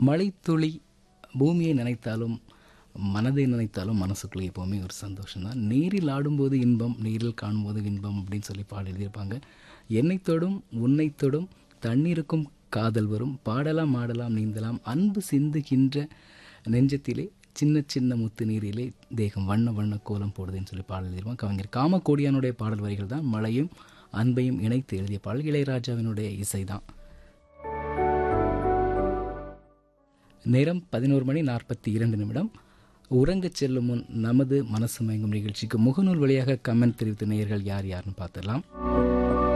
மழைத்துளி பூமியை நினைத்தாலும் மனதை நினைத்தாலும் மனசுக்குள்ளே எப்போவுமே ஒரு சந்தோஷம் தான் நேரில் ஆடும்போது இன்பம் நேரில் காணும்போது இன்பம் அப்படின்னு சொல்லி பாடல் எழுதியிருப்பாங்க என்னை தொடும் உன்னை தொடும் தண்ணீருக்கும் காதல் வரும் பாடலாம் ஆடலாம் நீந்தலாம் அன்பு சிந்துகின்ற நெஞ்சத்திலே சின்ன சின்ன முத்து நீரிலே தேகம் வண்ண வண்ண கோலம் போடுதுன்னு சொல்லி பாடல் எழுதியிருப்பாங்க கவிஞர் காமக்கோடியானுடைய பாடல் வரிகள் தான் மழையும் அன்பையும் இணைத்து எழுதிய பாடல் இளையராஜாவினுடைய இசை தான் நேரம் பதினோரு மணி நாற்பத்தி இரண்டு நிமிடம் உறங்கச் செல்லும் முன் நமது மனசு மயங்கும் நிகழ்ச்சிக்கு முகநூல் வழியாக கமெண்ட் தெரிவித்த நேயர்கள் யார் யாருன்னு பார்த்துடலாம்